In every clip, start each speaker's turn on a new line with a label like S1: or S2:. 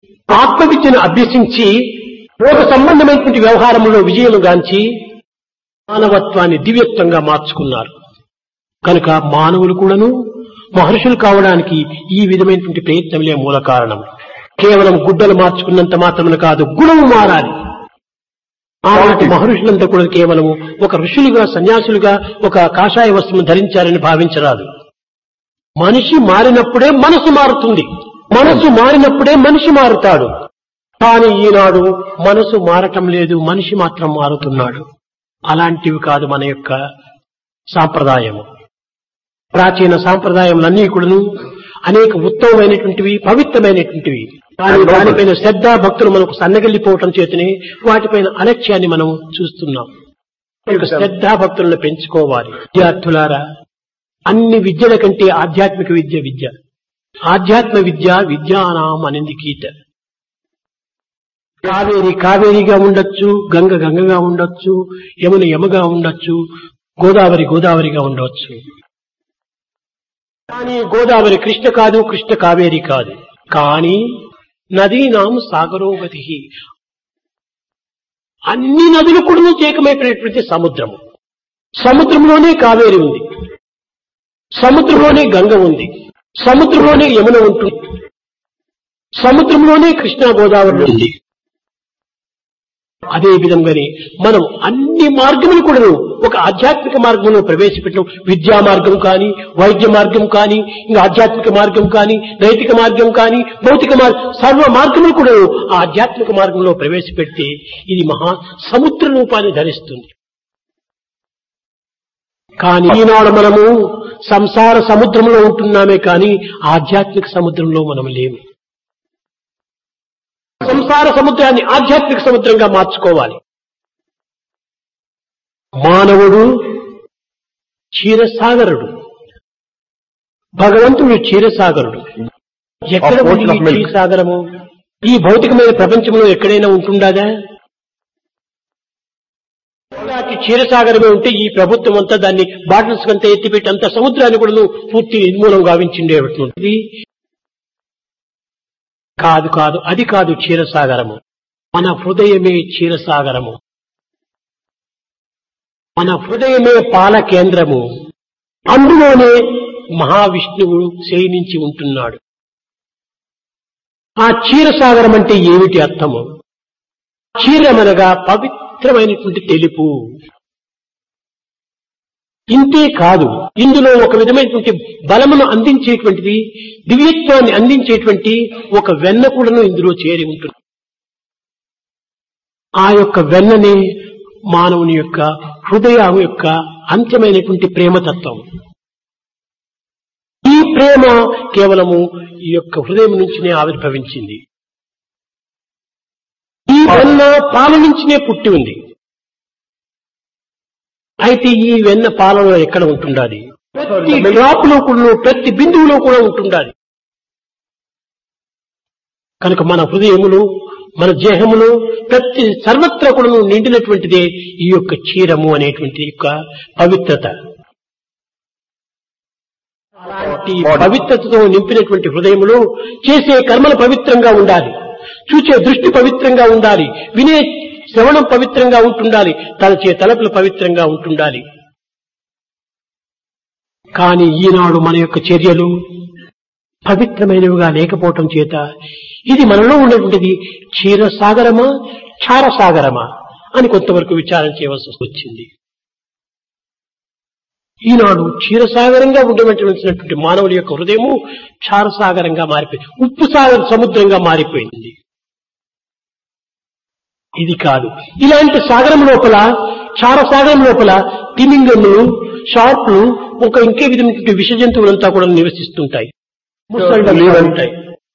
S1: ఆత్మ విద్యను అభ్యసించి లోక సంబంధమైనటువంటి వ్యవహారంలో విజయం గాంచి మానవత్వాన్ని దివ్యత్వంగా మార్చుకున్నారు కనుక మానవులు కూడాను మహర్షులు కావడానికి ఈ విధమైనటువంటి ప్రయత్నములే మూల కారణం కేవలం గుడ్డలు మార్చుకున్నంత మాత్రమే కాదు గుణము మారాలి ఆనాటి మహర్షులంతా కూడా కేవలము ఒక ఋషులుగా సన్యాసులుగా ఒక కాషాయ వస్త్రం ధరించారని భావించరాదు మనిషి మారినప్పుడే మనసు మారుతుంది మనసు మారినప్పుడే మనిషి మారుతాడు కానీ ఈనాడు మనసు మారటం లేదు మనిషి మాత్రం మారుతున్నాడు అలాంటివి కాదు మన యొక్క సాంప్రదాయము ప్రాచీన సాంప్రదాయములన్నీ కూడాను అనేక ఉత్తమమైనటువంటివి పవిత్రమైనటువంటివి కానీ దానిపైన శ్రద్ధ భక్తులు మనకు సన్నగిల్లిపోవటం చేతనే వాటిపైన అలక్ష్యాన్ని మనం చూస్తున్నాం కనుక శ్రద్ధా భక్తులను పెంచుకోవాలి విద్యార్థులారా అన్ని విద్యల కంటే ఆధ్యాత్మిక విద్య విద్య ఆధ్యాత్మ విద్య విద్యానాం అనింది గీత కావేరి కావేరిగా ఉండొచ్చు గంగ గంగగా ఉండొచ్చు యమున యమగా ఉండొచ్చు గోదావరి గోదావరిగా ఉండవచ్చు కానీ గోదావరి కృష్ణ కాదు కృష్ణ కావేరి కాదు కానీ నదీనాం సాగరోగతి అన్ని నదులు కూడా ఏకమైపోయినటువంటి సముద్రము సముద్రంలోనే కావేరి ఉంది సముద్రంలోనే గంగ ఉంది సముద్రంలోనే యమున ఉంటుంది సముద్రంలోనే కృష్ణా గోదావరి ఉంది అదే విధంగానే మనం అన్ని మార్గములు కూడా ఒక ఆధ్యాత్మిక మార్గంలో ప్రవేశపెట్టడం విద్యా మార్గం కానీ వైద్య మార్గం కానీ ఇంకా ఆధ్యాత్మిక మార్గం కానీ నైతిక మార్గం కానీ భౌతిక మార్గం సర్వ మార్గములు కూడా ఆ ఆధ్యాత్మిక మార్గంలో ప్రవేశపెడితే ఇది మహా సముద్ర రూపాన్ని ధరిస్తుంది కానీ ఈనాడు మనము సంసార సముద్రంలో ఉంటున్నామే కానీ ఆధ్యాత్మిక సముద్రంలో మనం లేము సంసార సముద్రాన్ని ఆధ్యాత్మిక సముద్రంగా మార్చుకోవాలి మానవుడు క్షీరసాగరుడు భగవంతుడు క్షీరసాగరుడు ఎక్కడ
S2: Of
S1: ఉంది
S2: ocean
S1: ఈ
S2: of milk.
S1: క్షీరసాగరము ఈ భౌతికమైన ప్రపంచంలో ఎక్కడైనా ఉంటుండదా ఇలాంటి క్షీరసాగరమే ఉంటే ఈ ప్రభుత్వం అంతా దాన్ని బాటిల్స్ కంతా ఎత్తిపెట్టి అంత సముద్రాన్ని కూడా పూర్తి నిర్మూలం గావించిండేటువంటిది కాదు కాదు అది కాదు క్షీరసాగరము మన హృదయమే క్షీరసాగరము మన హృదయమే పాల కేంద్రము అందులోనే మహావిష్ణువు శయనించి ఉంటున్నాడు ఆ క్షీరసాగరం అంటే ఏమిటి అర్థము క్షీరమనగా పవిత్రమైనటువంటి తెలుపు ఇంతే కాదు ఇందులో ఒక విధమైనటువంటి బలమును అందించేటువంటిది దివ్యత్వాన్ని అందించేటువంటి ఒక వెన్న కూడాను ఇందులో చేరి ఉంటుంది ఆ యొక్క వెన్ననే మానవుని యొక్క హృదయం యొక్క అంత్యమైనటువంటి ప్రేమతత్వం ఈ ప్రేమ కేవలము ఈ యొక్క హృదయం నుంచినే ఆవిర్భవించింది ఈ వెన్న పాల నుంచినే పుట్టి ఉంది అయితే ఈ వెన్న పాలలో ఎక్కడ ఉంటుండాలి ప్రతి డ్రాప్ లో కూడా ప్రతి బిందువులో కూడా ఉంటుండాలి కనుక మన హృదయములు మన దేహములు ప్రతి సర్వత్రా కూడా నిండినటువంటిదే ఈ యొక్క క్షీరము అనేటువంటి యొక్క పవిత్రత అలాంటి పవిత్రతతో నింపినటువంటి హృదయములో చేసే కర్మలు పవిత్రంగా ఉండాలి చూచే దృష్టి పవిత్రంగా ఉండాలి వినే శ్రవణం పవిత్రంగా ఉంటుండాలి తలచే తలపులు పవిత్రంగా ఉంటుండాలి కానీ ఈనాడు మన యొక్క చర్యలు పవిత్రమైనవిగా లేకపోవటం చేత ఇది మనలో ఉన్నటువంటిది క్షీరసాగరమా క్షారసాగరమా అని కొంతవరకు విచారణ చేయవలసి వచ్చింది ఈనాడు క్షీరసాగరంగా ఉండవలసినటువంటి మానవుడి యొక్క హృదయము క్షారసాగరంగా మారిపోయింది ఉప్పు సాగర సముద్రంగా మారిపోయింది ఇది కాదు ఇలాంటి సాగరం లోపల క్షారసాగరం లోపల తిమింగములు షార్ప్లు ఒక ఇంకే విధమైనటువంటి విష జంతువులంతా కూడా నివసిస్తుంటాయి ముసళ్ళు ఉంటాయి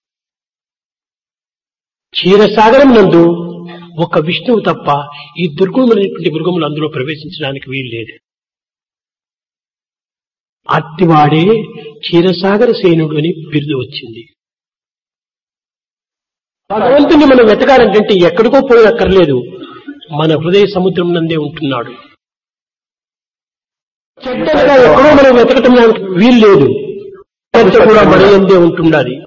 S1: క్షీరసాగరం నందు ఒక విష్ణువు తప్ప ఈ దుర్గుణమైనటువంటి మృగములు అందులో ప్రవేశించడానికి వీలు లేదు అట్టివాడే క్షీరసాగర సేనుడు అని బిరుదు వచ్చింది భగవంతుని మనం వెతకాలంటే ఎక్కడికో పోయి అక్కర్లేదు మన హృదయ సముద్రం నందే ఉంటున్నాడు చెడ్డగా ఎక్కడో మనం వెతకటం వీలు లేదు చెడ్డ కూడా మన ఎందే ఉంటుండాలి